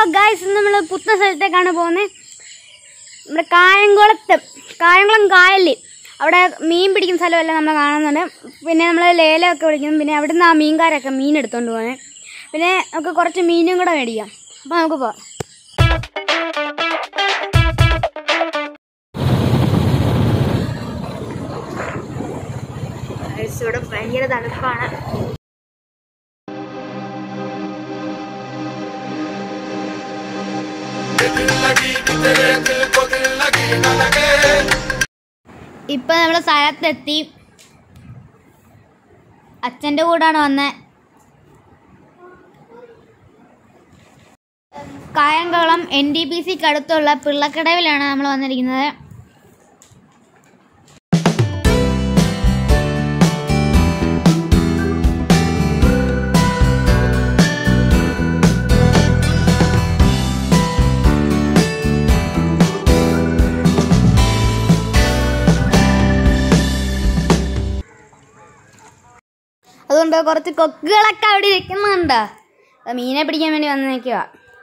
Guys ഇന്ന് നമ്മൾ പുത്തൻ സ്ഥലത്തേക്കാണ് പോകുന്നത് നമ്മുടെ കായംകുളത്ത് കായംകുളം കായലിൽ അവിടെ മീൻ പിടിക്കുന്ന സ്ഥലമല്ല നമ്മൾ കാണുന്നുണ്ട് പിന്നെ നമ്മൾ ലേലമൊക്കെ വിളിക്കുന്നു പിന്നെ അവിടുന്ന് ആ മീൻകാരൊക്കെ മീൻ എടുത്തുകൊണ്ട് പോകുന്നത് പിന്നെ നമുക്ക് കുറച്ച് മീനും കൂടെ മേടിക്കാം അപ്പോൾ നമുക്ക് പോവാം Guys, ഇവിടെ ഭയങ്കര തണുപ്പാണ് ഇപ്പൊ നമ്മള് സ്ഥലത്തെത്തി അച്ഛന്റെ കൂടാണ് വന്നത് കായംകുളം എൻ ഡി പി സിക്ക് അടുത്തുള്ള പിള്ളക്കടവിലാണ് നമ്മൾ വന്നിരിക്കുന്നത് അതുകൊണ്ട് കുറച്ച് കൊക്കുകളൊക്കെ അവിടെ ഇരിക്കുന്നുണ്ട് അത് മീനെ പിടിക്കാൻ വേണ്ടി വന്ന് നിൽക്കുക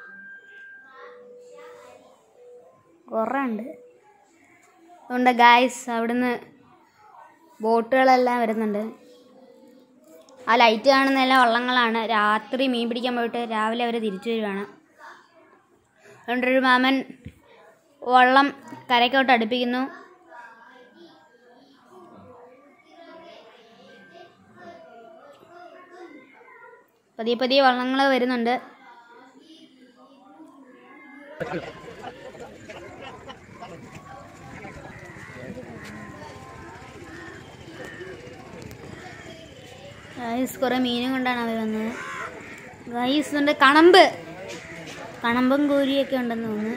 കുറേ ഉണ്ട് അതുകൊണ്ട് ഗായ്സ് അവിടുന്ന് ബോട്ടുകളെല്ലാം വരുന്നുണ്ട് ആ ലൈറ്റ് കാണുന്ന എല്ലാം വള്ളങ്ങളാണ് രാത്രി മീൻ പിടിക്കാൻ പോയിട്ട് രാവിലെ അവർ തിരിച്ചു വരുവാണ് അതുകൊണ്ടൊരു മാമൻ വള്ളം കരയ്ക്കോട്ട് അടുപ്പിക്കുന്നു പതിയെ പതിയെ വള്ളങ്ങൾ വരുന്നുണ്ട് ഗൈസ് കുറേ മീനും കൊണ്ടാണ് അവർ വന്നത് ഗൈസ് ഉണ്ട് കണമ്പ് കണമ്പും കൂരിയൊക്കെ ഉണ്ടെന്ന് തോന്നുന്നു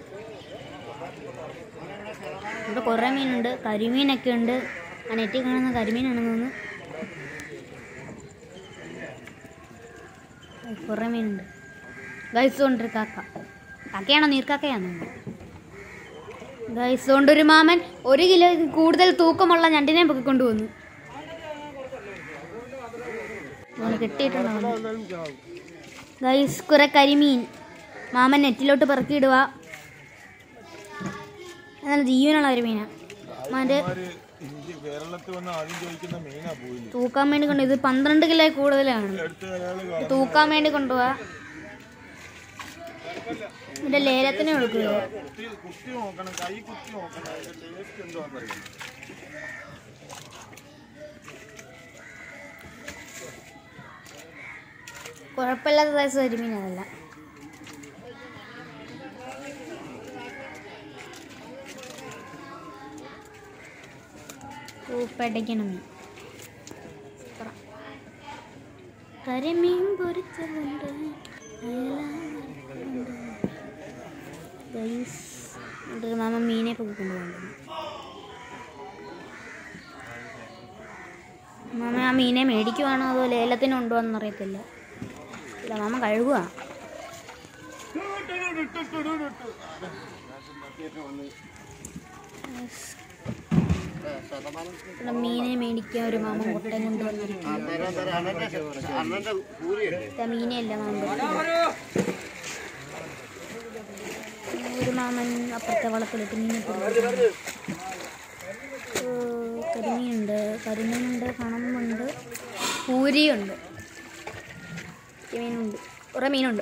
ഇവിടെ കുറേ മീനുണ്ട് കരിമീനൊക്കെ ഉണ്ട് ആ നെറ്റിൽ കാണുന്ന കരിമീനാണെന്ന് തോന്നുന്നു കുറേ മീനുണ്ട് ഗൈസ് കൊണ്ടൊരു കാക്ക കാക്കയാണോ നീർക്കാക്കയാണോ ഗൈസ് കൊണ്ടൊരു മാമൻ ഒരു കിലോ കൂടുതൽ തൂക്കമുള്ള ഞണ്ടിനെ പൊക്കി കൊണ്ടുവന്നു കിട്ടിയിട്ടുണ്ടോ ഗൈസ് കുറെ കരിമീൻ മാമൻ നെറ്റിലോട്ട് പെറുക്കിയിടുക നല്ല ജീവനുള്ള ഒരു മീനാ മാൻ്റെ ഇന്ത്യ കേരളത്തിൽ വന്ന് ആദ്യം ചോദിക്കുന്ന മീനാ പോയില്ല തൂക്കാൻ വേണ്ടി കൊണ്ട് ഇത് പന്ത്രണ്ട് കിലോ കൂടുതലാണ് അടുത്ത ഒരാള് തൂക്കാൻ വേണ്ടി കൊണ്ടുപോവാ ഇതിന്റെ ലേലത്തിന് കൊടുക്കുക കുത്തി കുത്തി നോക്കണം കൈ കുത്തി നോക്കണം അതിന്റെ ടേസ്റ്റ് എന്തുവാന്നറിയാം കുഴപ്പമില്ലാത്ത സൈസ് കരിമീൻ അതല്ല ഉപ്പടയ്ക്കണം മീൻ സൂപ്പറാ. കരിമീൻ പൊരിച്ചതുണ്ട് ഗൈസ് എന്നിട്ട് മാമ മീനെ പൊക്കി കൊണ്ടുപോകുന്നു മാമ ആ മീനെ മേടിക്കുവാണോ അതോ ലേലത്തിന് കൊണ്ടുപോകാന്ന് അറിയത്തില്ല ഇല്ല മാമ കഴുകുക ഇവിടെ മീനെ മേടിക്കാൻ ഒരു മാമ മുട്ടയും കൊണ്ടുവന്നിരിക്കുന്നു ഇതാ മീനെയല്ല മാമൻ പൊരിക്കുന്നത്. ഒരു മാമൻ അപ്പുറത്തെ വളത്തിലിട്ട് മീനെ പൊരിക്കുന്നു. ഓ, കരിമീനുണ്ട് കരിമീനുണ്ട് കണമ്പുണ്ട് പൂരിയുണ്ട് ഈ മീനുണ്ട് കുറേ മീനുണ്ട്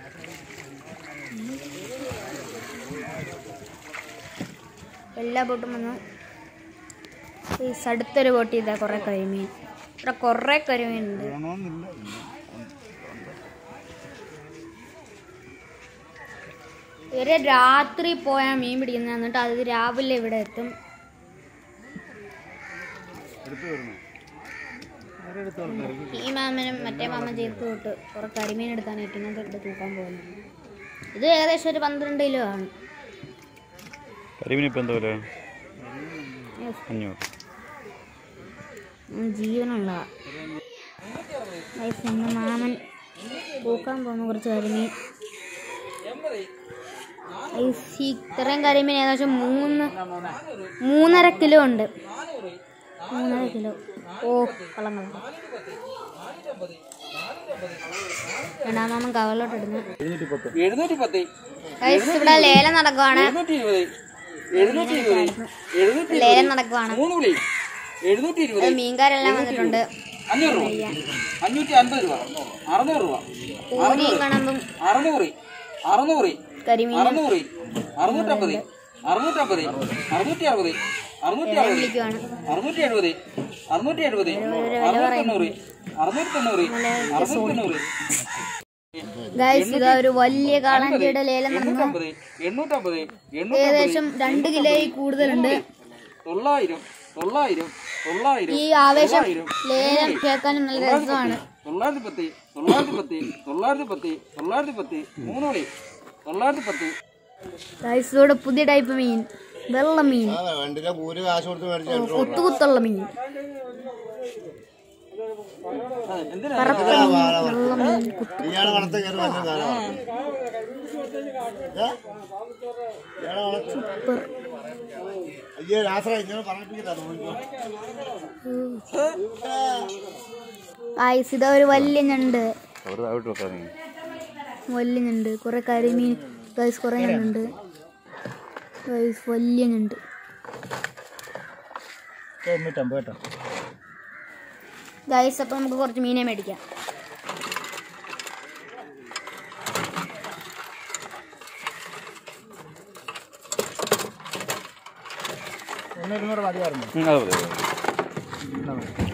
എല്ലാ ബോട്ടും വന്നു ഈ അടുത്തൊരു ബോട്ട് ചെയ്താൽ കുറേ കരിമീൻ ഇവിടെ കുറേ കരിമീനുണ്ട് ഇവര് രാത്രി പോയാൽ മീൻ പിടിക്കുന്നത് എന്നിട്ട് അത് രാവിലെ ഇവിടെ എത്തും ഈ മാമനും മറ്റേ മാമൻ ചേർത്ത് തൊട്ട് കുറെ കരിമീൻ എടുത്താണ് ഏറ്റവും തൊട്ട് തൂക്കാൻ പോകുന്നത് ഇത് ഏകദേശം ഒരു പന്ത്രണ്ട് കിലോ ആണ് കരിമീൻ ഇപ്പം എന്താ വില Yes. അഞ്ഞൂറ് ഉം, ജീവനുള്ള Guys, ഇന്ന് മാമൻ തൂക്കാൻ പോകുന്ന കുറച്ച് കരിമീൻ Guys, ഈ ഇത്രയും കരിമീൻ ഏകദേശം മൂന്ന് മൂന്നര കിലോ ഉണ്ട് മൂന്നര കിലോ ഓ കള്ളം കള്ളം രണ്ടാമാമൻ കവലോട്ട് ഇടുന്നു എഴുന്നൂറ്റി പത്ത് Guys, ഇവിടെ ലേലം നടക്കുവാണ് എഴുന്നൂറ്റി ഇരുപത് എഴുന്നൂറ്റി ഇരുപത് എഴുന്നൂറ്റി ലേലം നടക്കുവാണ് മൂന്ന് വിളി എഴുന്നൂറ്റി ഇരുപത് മീൻകാരെല്ലാം വന്നിട്ടുണ്ട് അഞ്ഞൂറ് രൂപ അഞ്ഞൂറ്റി അൻപത് രൂപ അറുന്നൂറ് രൂപ പൂരിയും കണമ്പും അറുന്നൂറ് അറുന്നൂറ് കരിമീൻ അറുന്നൂറ് അറുന്നൂറ്റമ്പത് അറുന്നൂറ്റമ്പത് അറുന്നൂറ്റി അറുപത് അറുന്നൂറ്റി അറുപത് വിളിക്കുവാണ് അറുന്നൂറ്റി എഴുപത് അറുന്നൂറ്റി എഴുപത് അറുന്നൂറ്റി തൊണ്ണൂറ് അറുന്നൂറ്റി തൊണ്ണൂറ് അറുന്നൂറ്റി തൊണ്ണൂറ് ഗൈസ് ഇതാ ഒരു വലിയ കാളഞ്ചിയുടെ ലേലം നടന്നു എണ്ണൂറ്റമ്പത് എണ്ണൂറ്റമ്പത് എണ്ണൂറ്റമ്പത് ഏകദേശം രണ്ട് കിലോയിൽ കൂടുതലുണ്ട് തൊള്ളായിരം തൊള്ളായിരം തൊള്ളായിരം ഈ ആവേശം തൊള്ളായിരം ലേലം കേൾക്കാനും നല്ല രസമാണ് തൊള്ളായിരത്തി പത്ത് തൊള്ളായിരത്തി പത്ത് തൊള്ളായിരത്തി പത്ത് തൊള്ളായിരത്തി പത്ത് മൂന്ന് മണി തൊള്ളായിരത്തി പത്ത് ഗൈസ് ഇവിടെ പുതിയ ടൈപ്പ് മീൻ വെള്ള മീൻ വണ്ടിയിലെ പൂര് കാശ് കൊടുത്ത് മേടിച്ചു കുത്തുകുത്തുള്ള മീൻ എന്തിനാ കറുത്ത മീൻ വെള്ള മീൻ കുത്തു ഇയാളെ വളർത്ത കയറി വന്ന കാലമാണ് ഇയാളെ വളർച്ച സൂപ്പർ അയ്യോ രാത്രി ഇങ്ങനെ പറഞ്ഞിട്ടില്ല ഗൈസ് ഇതാ ഒരു വലിയ ഞണ്ട് അവർ താഴോട്ട് വെക്കാം നീ വലിയ ഞണ്ട് കുറെ കരിമീൻ ഗൈസ് കുറെ ഞണ്ടുണ്ട് ഗൈസ് വലിയ ഞണ്ട് തൊണ്ണൂറ്റമ്പത് കേട്ടോ ഗൈസ് അപ്പൊ നമുക്ക് കുറച്ച് മീനെ മേടിക്കാം ഒന്ന് ഇരുന്നൂറ് മതിയായിരുന്നു ഉം, അത് മതി, അത് മതി.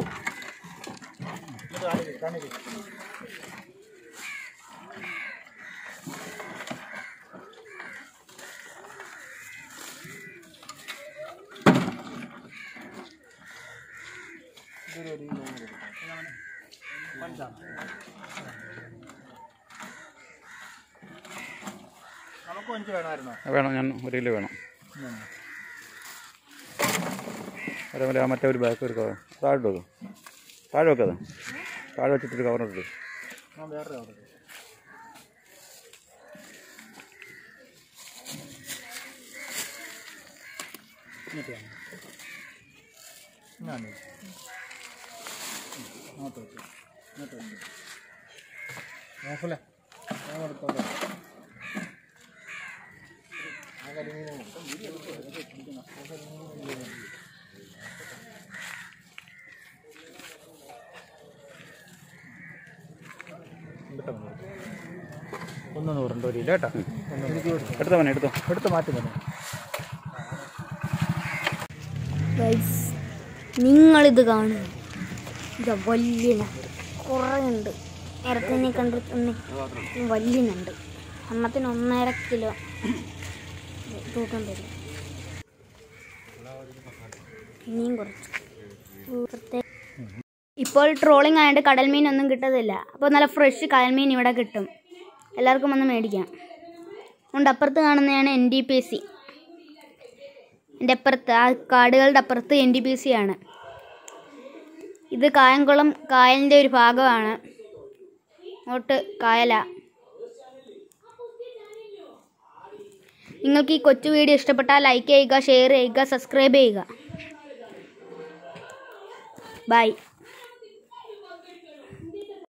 നമുക്ക് കൊഞ്ച് വേണമായിരുന്നോ വേണം ഞാൻ ഒരു കിലോ വേണം അതേപോലെ ആ മറ്റേ ഒരു ബാക്ക് ഒരു കവർ താഴോട്ട് വെക്കും താഴെ വെക്കാതെ താഴെ വെച്ചിട്ടൊരു കവറിട്ട് ആ വേറെ അവിടെ ഞാൻ അങ്ങോട്ട് വെച്ചു ഇങ്ങോട്ട് വെച്ചു നോക്കല്ലേ ഞാൻ എടുത്തോളാം ഒന്ന് നൂറുണ്ട് ഒരു കിലോ കേട്ടോ എടുത്തോ മോനെ എടുത്തോ എടുത്ത് മാറ്റി തന്നെ ഗൈസ് നിങ്ങളിത് കാണുക ഇത് വലിയ നണ്ട് കുറേ ഉണ്ട് നേരത്തെ തന്നെ കണ്ടിട്ട് തന്നെ വലിയ നണ്ട് അന്നത്തിന് ഒന്നര കിലോ തൂക്കം തരും ഇനിയും കുറച്ച് പ്രത്യേക ഇപ്പോൾ ട്രോളിംഗ് ആയതുകൊണ്ട് കടൽ മീനൊന്നും കിട്ടത്തില്ല അപ്പോൾ നല്ല ഫ്രഷ് കടൽ മീൻ ഇവിടെ കിട്ടും എല്ലാവർക്കും വന്ന് മേടിക്കാം അതുകൊണ്ട് അപ്പുറത്ത് കാണുന്നതാണ് എൻ ഡി പി സി എൻ്റെ അപ്പുറത്ത് ആ കാടുകളുടെ അപ്പുറത്ത് എൻ ഡി പി സി ആണ് ഇത് കായംകുളം കായലിൻ്റെ ഒരു ഭാഗമാണ് അങ്ങോട്ട് കായല നിങ്ങൾക്ക് ഈ കൊച്ചു വീഡിയോ ഇഷ്ടപ്പെട്ടാൽ ലൈക്ക് ചെയ്യുക ഷെയർ ചെയ്യുക സബ്സ്ക്രൈബ് ചെയ്യുക ബൈ